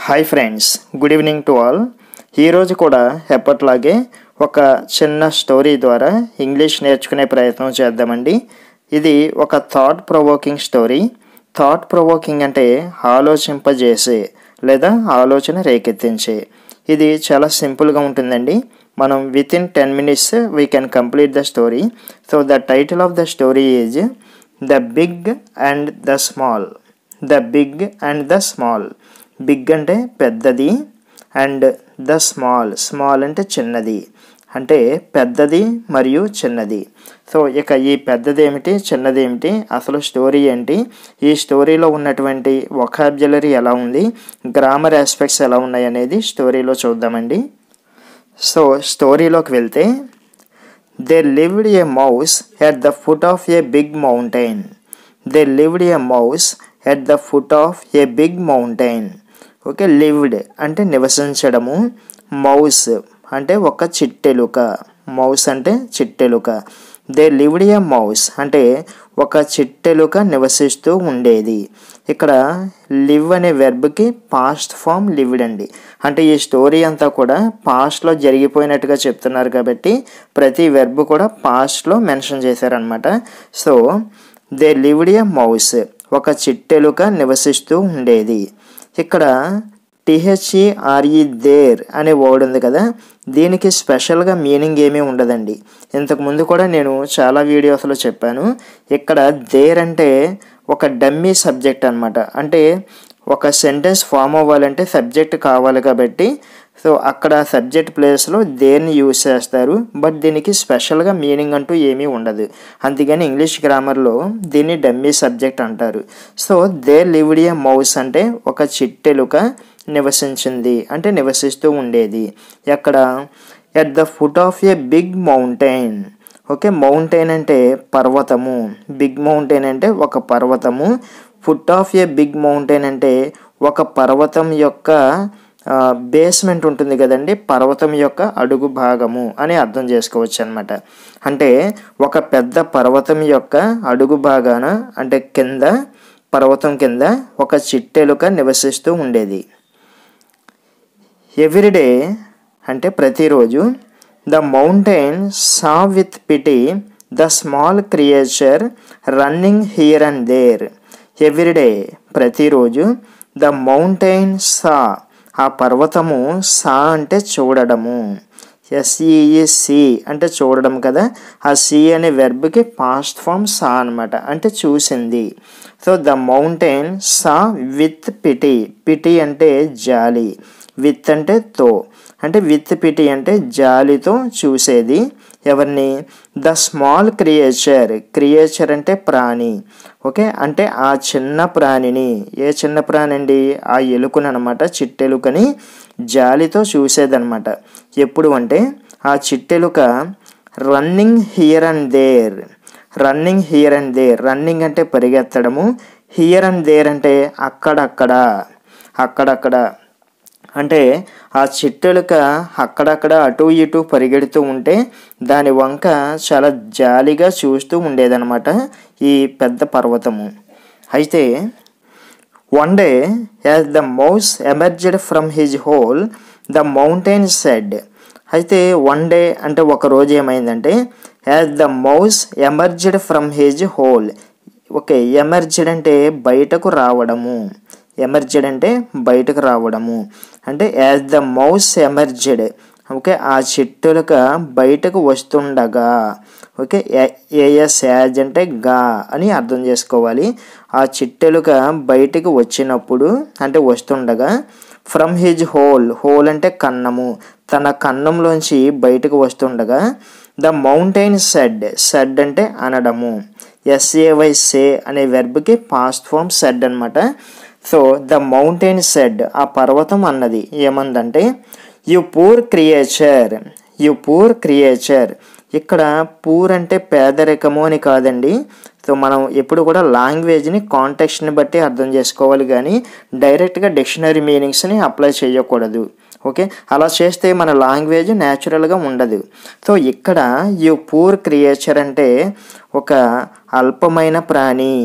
hi friends good evening to all ఈరోజు కూడా ఎప్పట్లాగే ఒక చిన్న స్టోరీ ద్వారా ఇంగ్లీష్ నేర్చుకునే ప్రయత్నం చేద్దామండి ఇది ఒక thought provoking story thought provoking అంటే ఆలోచింపజేసే లేదా ఆలోచన రేకెత్తించే ఇది చాలా సింపుల్గా ఉంటుందండి మనం within ten minutes we can complete the story so the title of the story is the big and the small the big and the small big అంటే పెద్దది అండ్ ద స్మాల్ స్మాల్ అంటే చిన్నది అంటే పెద్దది మరియు చిన్నది so ఇక ఈ పెద్దది ఏమిటి చిన్నది ఏమిటి అసలు స్టోరీ ఏంటి ఈ స్టోరీలో ఉన్నటువంటి ఒకాబ్జులరీ ఎలా ఉంది గ్రామర్ ఆస్పెక్ట్స్ ఎలా ఉన్నాయి అనేది స్టోరీలో చూద్దామండి సో స్టోరీలోకి వెళ్తే there lived a mouse at the foot of a big mountain there lived a mouse at the foot of a big mountain okay lived అంటే నివసించడము మౌస్ అంటే ఒక చిట్టెలుక మౌస్ అంటే చిట్టెలుక దే లివ్డ్ ఏ మౌస్ అంటే ఒక చిట్టెలుక నివసిస్తూ ఉండేది ఇక్కడ లివ్ అనే వెర్బ్కి పాస్ట్ ఫామ్ లివ్డ్ అండి అంటే ఈ స్టోరీ అంతా కూడా పాస్ట్లో జరిగిపోయినట్టుగా చెప్తున్నారు కాబట్టి ప్రతి వెర్బ్ కూడా పాస్ట్లో మెన్షన్ చేశారనమాట so there lived a mouse ఒక చిట్టెలుక నివసిస్తూ ఉండేది ఇక్కడ టిహెచ్ఈఆర్ఈ దేర్ అనే వర్డ్ ఉంది కదా దీనికి స్పెషల్గా మీనింగ్ ఏమీ ఉండదండి ఇంతకుముందు కూడా నేను చాలా వీడియోస్లో చెప్పాను ఇక్కడ దేర్ అంటే ఒక డమ్మీ సబ్జెక్ట్ అనమాట అంటే ఒక సెంటెన్స్ ఫామ్ అవ్వాలంటే సబ్జెక్ట్ కావాలి కాబట్టి సో అక్కడ సబ్జెక్ట్ ప్లేస్లో దేన్ని యూజ్ చేస్తారు బట్ దీనికి స్పెషల్గా మీనింగ్ అంటూ ఏమీ ఉండదు అందుకని ఇంగ్లీష్ గ్రామర్లో దీన్ని డమ్మీ సబ్జెక్ట్ అంటారు so there lived a mouse అంటే ఒక చిట్టెలుక నివసించింది అంటే నివసిస్తూ ఉండేది ఎక్కడ at the foot of a big mountain okay mountain అంటే పర్వతము బిగ్ మౌంటైన్ అంటే ఒక పర్వతము foot of a big mountain అంటే ఒక పర్వతం యొక్క బేస్మెంట్ ఉంటుంది కదండి పర్వతం యొక్క అడుగు భాగము అని అర్థం చేసుకోవచ్చు అనమాట అంటే ఒక పెద్ద పర్వతం యొక్క అడుగు భాగాన అంటే కింద పర్వతం కింద ఒక చిట్టెలుక నివసిస్తూ ఉండేది ఎవ్రీడే అంటే ప్రతిరోజు the mountain saw with pity the small creature running here and there everyday ప్రతిరోజు ద మౌంటైన్ సా ఆ పర్వతము సా అంటే చూడడము ఎస్ఈఈ సి అంటే చూడడం కదా ఆ సి అనే వెర్బ్కి పాస్ట్ ఫామ్ సా అనమాట అంటే చూసింది so the mountain saw with pity pity అంటే జాలి విత్ అంటే తో అంటే విత్ పిటి అంటే జాలితో చూసేది ఎవరిని ద స్మాల్ క్రియేచర్ క్రియేచర్ అంటే ప్రాణి ఓకే అంటే ఆ చిన్న ప్రాణిని ఏ చిన్న ప్రాణి అండి ఆ ఎలుకను అనమాట చిట్టెలుకని జాలితో చూసేదనమాట ఎప్పుడు అంటే ఆ చిట్టెలుక running here and there running here and there running అంటే పరిగెత్తడము హియర్ అండ్ దేర్ అంటే అక్కడక్కడ అక్కడక్కడ అంటే ఆ చిట్టెలుక అక్కడక్కడ అటు ఇటు పరిగెడుతూ ఉంటే దాని వంక చాలా జాలిగా చూస్తూ ఉండేదన్నమాట ఈ పెద్ద పర్వతము అయితే one day as the mouse emerged from his hole the mountain said అయితే వన్ డే అంటే ఒక రోజు ఏమైందంటే as the mouse emerged from his hole okay emerged అంటే బయటకు రావడము ఎమర్జెడ్ అంటే బయటకు రావడము అంటే as the mouse emerged okay ఆ చెట్టులుక బయటకు వస్తుండగా ఓకే ఏఎస్ యాజ్ అంటే గా అని అర్థం చేసుకోవాలి ఆ చిట్టెలుక బయటకు వచ్చినప్పుడు అంటే వస్తుండగా ఫ్రమ్ హిజ్ హోల్ హోల్ అంటే కన్నము తన కన్నంలోంచి బయటకు వస్తుండగా ద మౌంటైన్ సెడ్ సెడ్ అంటే అనడము ఎస్ఏవై సే అనే వెర్బ్కి పాస్ట్ ఫామ్ సెడ్ అనమాట సో ద మౌంటైన్ సెడ్ ఆ పర్వతం అన్నది ఏమందంటే you poor creature you poor creature ఇక్కడ పూర్ అంటే పేదరికము అని కాదండి సో మనం ఎప్పుడు కూడా లాంగ్వేజ్ని కాంటెక్స్ట్ని బట్టి అర్థం చేసుకోవాలి కానీ డైరెక్ట్గా డిక్షనరీ మీనింగ్స్ని అప్లై చేయకూడదు ఓకే అలా చేస్తే మన లాంగ్వేజ్ న్యాచురల్గా ఉండదు సో ఇక్కడ యు పూర్ క్రియేచర్ అంటే ఒక అల్పమైన ప్రాణి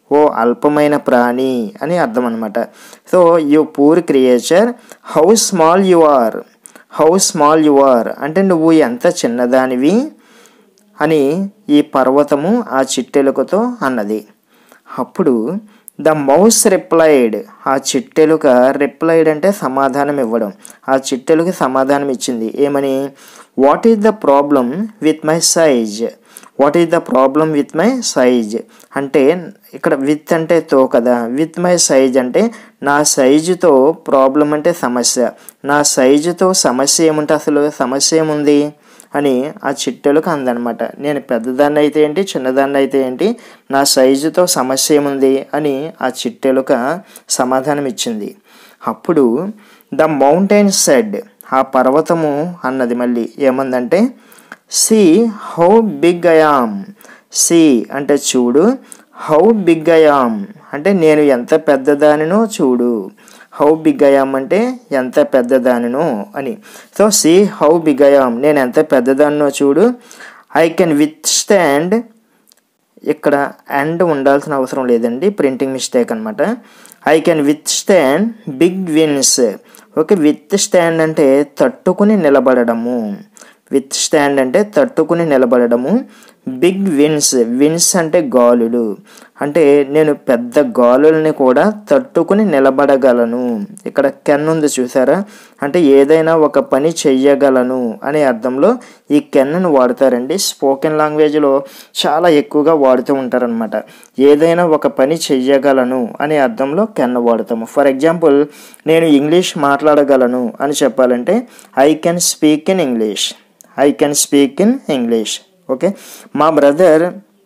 ఓ అల్పమైన ప్రాణి అని అర్థం అనమాట so you poor creature how small you are how small you are అంటే నువ్వు ఎంత చిన్నదానివి అని ఈ పర్వతము ఆ చిట్టెలుకతో అన్నది అప్పుడు ద మౌస్ రిప్లైడ్ ఆ చిట్టెలుక రిప్లైడ్ అంటే సమాధానం ఇవ్వడం ఆ చిట్టెలుక సమాధానం ఇచ్చింది ఏమని what is the problem with my size what is the problem with my size అంటే ఇక్కడ విత్ అంటే తో కదా విత్ మై సైజ్ అంటే నా సైజుతో ప్రాబ్లం అంటే సమస్య నా సైజుతో సమస్య ఏముంటే అసలు సమస్య ఏముంది అని ఆ చిట్టెలకు అందనమాట నేను పెద్దదాన్ని అయితే ఏంటి చిన్నదాన్ని అయితే ఏంటి నా సైజుతో సమస్య ఏముంది అని ఆ చిట్టెలుక సమాధానం ఇచ్చింది అప్పుడు ద మౌంటైన్ సెడ్ ఆ పర్వతము అన్నది మళ్ళీ ఏమందంటే see how big I am see అంటే చూడు హౌ బిగ్ ఐఆమ్ అంటే నేను ఎంత పెద్దదానినో చూడు హౌ బిగ్ ఐఆమ్ అంటే ఎంత పెద్దదానినో అని so see how big I am నేను ఎంత పెద్దదానినో చూడు ఐ కెన్ విత్ స్టాండ్ ఇక్కడ అండ్ ఉండాల్సిన అవసరం లేదండి ప్రింటింగ్ మిస్టేక్ అనమాట I can withstand big winds okay withstand అంటే తట్టుకుని నిలబడము విత్ స్టాండ్ అంటే తట్టుకుని నిలబడము బిగ్ విన్స్ విన్స్ అంటే గాలులు అంటే నేను పెద్ద గాలుల్ని కూడా తట్టుకుని నిలబడగలను ఇక్కడ కెన్ ఉంది చూసారా అంటే ఏదైనా ఒక పని చెయ్యగలను అనే అర్థంలో ఈ కెన్ను వాడతారండి స్పోకెన్ లాంగ్వేజ్లో చాలా ఎక్కువగా వాడుతూ ఉంటారనమాట ఏదైనా ఒక పని చెయ్యగలను అనే అర్థంలో కెన్ వాడతాము ఫర్ ఎగ్జాంపుల్ నేను ఇంగ్లీష్ మాట్లాడగలను అని చెప్పాలంటే I can speak in English I can speak in English okay మా బ్రదర్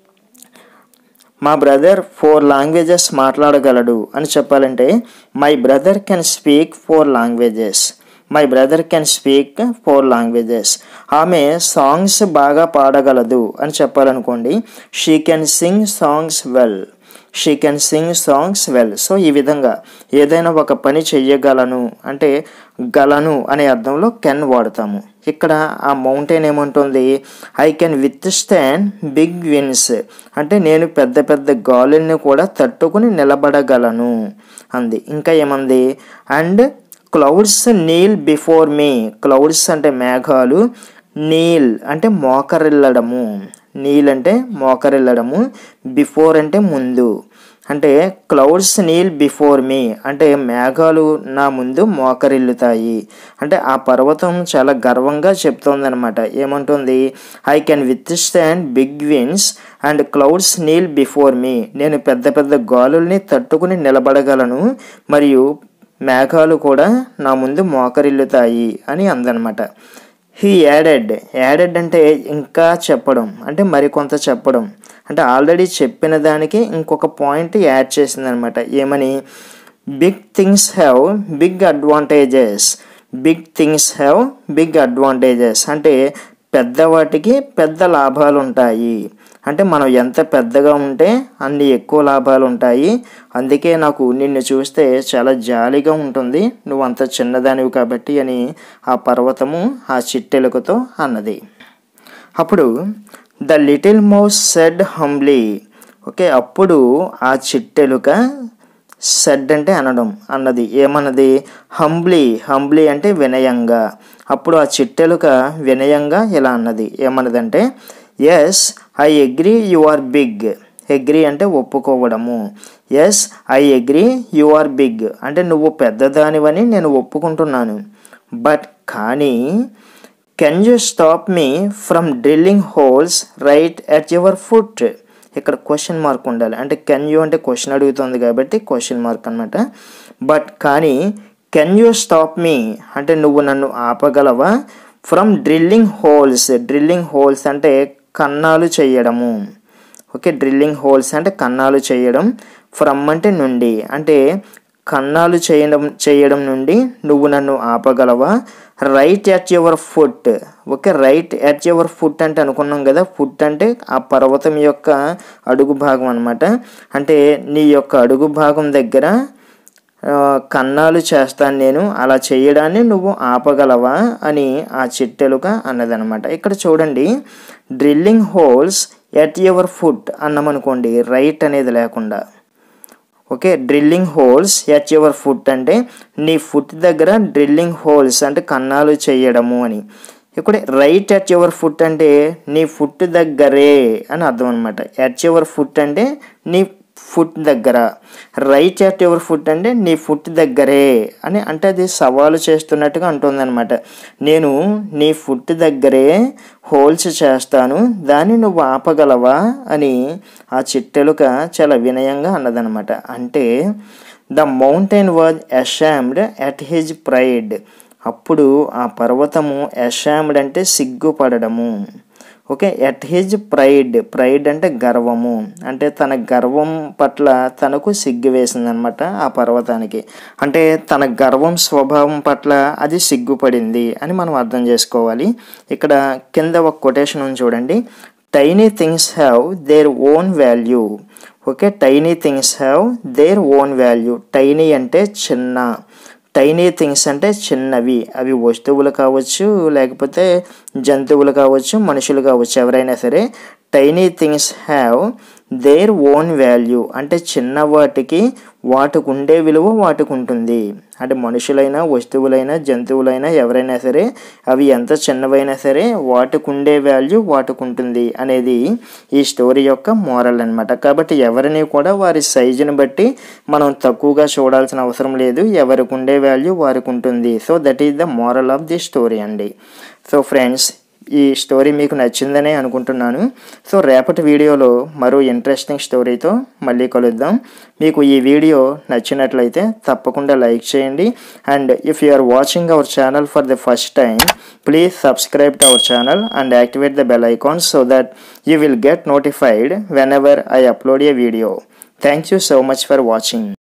మా బ్రదర్ ఫోర్ లాంగ్వేజెస్ మాట్లాడగలడు అని చెప్పాలంటే my brother can speak four languages my brother can speak four languages ఆమె సాంగ్స్ బాగా పాడగలదు అని చెప్పాలనుకోండి she can sing songs well she can sing songs well so ఈ విధంగా ఏదైనా ఒక పని చెయ్యగలను అంటే గలను అనే అర్థంలో కెన్ వాడతాము ఇక్కడ ఆ మౌంటైన్ ఏముంటుంది I can withstand big winds అంటే నేను పెద్ద పెద్ద గాలుల్ని కూడా తట్టుకుని నిలబడగలను అంది ఇంకా ఏమంది and clouds kneel before me clouds అంటే మేఘాలు నీల్ అంటే మోకరిల్లడము నీల్ అంటే మోకరిల్లడము బిఫోర్ అంటే ముందు అంటే క్లౌడ్స్ నీల్ బిఫోర్ మీ అంటే మేఘాలు నా ముందు మోకరిల్లుతాయి అంటే ఆ పర్వతం చాలా గర్వంగా చెప్తోందనమాట ఏమంటుంది I can withstand big winds and clouds kneel before me నేను పెద్ద పెద్ద గాలుల్ని తట్టుకుని నిలబడగలను మరియు మేఘాలు కూడా నా ముందు మోకరిల్లుతాయి అని అందనమాట హీ యాడెడ్ యాడెడ్ అంటే ఇంకా చెప్పడం అంటే మరికొంత చెప్పడం అంటే ఆల్రెడీ చెప్పిన దానికి ఇంకొక పాయింట్ యాడ్ చేసిందనమాట ఏమని big things have big advantages big things have big advantages అంటే పెద్దవాటికి పెద్ద లాభాలు ఉంటాయి అంటే మనం ఎంత పెద్దగా ఉంటే అన్ని ఎక్కువ లాభాలు ఉంటాయి అందుకే నాకు నిన్ను చూస్తే చాలా జాలిగా ఉంటుంది నువ్వు అంత చిన్నదానివి కాబట్టి అని ఆ పర్వతము ఆ చిట్టెలుకతో అన్నది అప్పుడు the little mouse said humbly okay అప్పుడు ఆ చిట్టెలుక సెడ్ అంటే అనడం అన్నది ఏమన్నది హంబ్లీ హంబ్లీ అంటే వినయంగా అప్పుడు ఆ చిట్టెలుక వినయంగా ఇలా అన్నది ఏమన్నదంటే yes I agree you are big agree అంటే ఒప్పుకోవడము yes I agree you are big అంటే నువ్వు పెద్దదానివని నేను ఒప్పుకుంటున్నాను బట్ కానీ can you stop me from drilling holes right at your foot ఇక్కడ క్వశ్చన్ మార్క్ ఉండాలి అంటే కెన్ యూ అంటే క్వశ్చన్ అడుగుతుంది కాబట్టి క్వశ్చన్ మార్క్ అనమాట బట్ కానీ కెన్ యూ స్టాప్ మీ అంటే నువ్వు నన్ను ఆపగలవా from drilling holes drilling holes అంటే కన్నాలు చేయడము ఓకే డ్రిల్లింగ్ హోల్స్ అంటే కన్నాలు చేయడం ఫ్రమ్ అంటే నుండి అంటే కన్నాలు చేయడం చేయడం నుండి నువ్వు నన్ను ఆపగలవా right at your foot okay right at your foot అంటే అనుకున్నాం కదా ఫుట్ అంటే ఆ పర్వతం యొక్క అడుగు భాగం అనమాట అంటే నీ యొక్క అడుగు భాగం దగ్గర కన్నాలు చేస్తాను నేను అలా చేయడాన్ని నువ్వు ఆపగలవా అని ఆ చిట్టెలుక అన్నదనమాట ఇక్కడ చూడండి drilling holes at your foot అన్నామనుకోండి రైట్ అనేది లేకుండా okay drilling holes at your foot అంటే నీ ఫుట్ దగ్గర డ్రిల్లింగ్ హోల్స్ అంటే కన్నాలు చేయడము అని ఇక్కడ రైట్ ఎట్ యువర్ ఫుట్ అంటే నీ ఫుట్ దగ్గరే అని అర్థం అనమాట ఎట్ యువర్ ఫుట్ అంటే నీ ఫుట్ దగ్గర రైట్ ఎట్ యువర్ ఫుట్ అంటే నీ ఫుట్ దగ్గరే అని అంటే అది సవాలు చేస్తున్నట్టుగా అంటుందన్నమాట నేను నీ ఫుట్ దగ్గరే హోల్స్ చేస్తాను దాన్ని నువ్వు ఆపగలవా అని ఆ చిట్టెలుక చాలా వినయంగా అన్నదనమాట అంటే the mountain was ashamed at his pride అప్పుడు ఆ పర్వతము అషామ్డ్ అంటే సిగ్గుపడము okay at his pride pride అంటే గర్వము అంటే తన గర్వం పట్ల తనకు సిగ్గు వేసిందనమాట ఆ పర్వతానికి అంటే తన గర్వం స్వభావం పట్ల అది సిగ్గుపడింది అని మనం అర్థం చేసుకోవాలి ఇక్కడ కింద ఒక కొటేషన్ ఉంది చూడండి tiny things have their own value okay tiny things have their own value tiny అంటే చిన్న టైనీ థింగ్స్ అంటే చిన్నవి అవి వస్తువులు కావచ్చు లేకపోతే జంతువులు కావచ్చు మనుషులు కావచ్చు ఎవరైనా సరే tiny things have their own value అంటే చిన్న వాటికి వాటికి ఉండే విలువ వాటికి ఉంటుంది అంటే మనుషులైనా వస్తువులైనా జంతువులైనా ఎవరైనా సరే అవి ఎంత చిన్నవైనా సరే వాటికి ఉండే వాల్యూ వాటికి ఉంటుంది అనేది ఈ స్టోరీ యొక్క మోరల్ అనమాట కాబట్టి ఎవరిని కూడా వారి సైజుని బట్టి మనం తక్కువగా చూడాల్సిన అవసరం లేదు ఎవరికి ఉండే వాల్యూ వారికి ఉంటుంది so that is the moral of the story అండి సో ఫ్రెండ్స్ ఈ స్టోరీ మీకు నచ్చిందనే అనుకుంటున్నాను సో రేపటి వీడియోలో మరో ఇంట్రెస్టింగ్ స్టోరీతో మళ్ళీ కలుద్దాం మీకు ఈ వీడియో నచ్చినట్లయితే తప్పకుండా లైక్ చేయండి and if you are watching our channel for the first time please subscribe to our channel and activate the bell icon so that you will get notified whenever I upload a video thank you so much for watching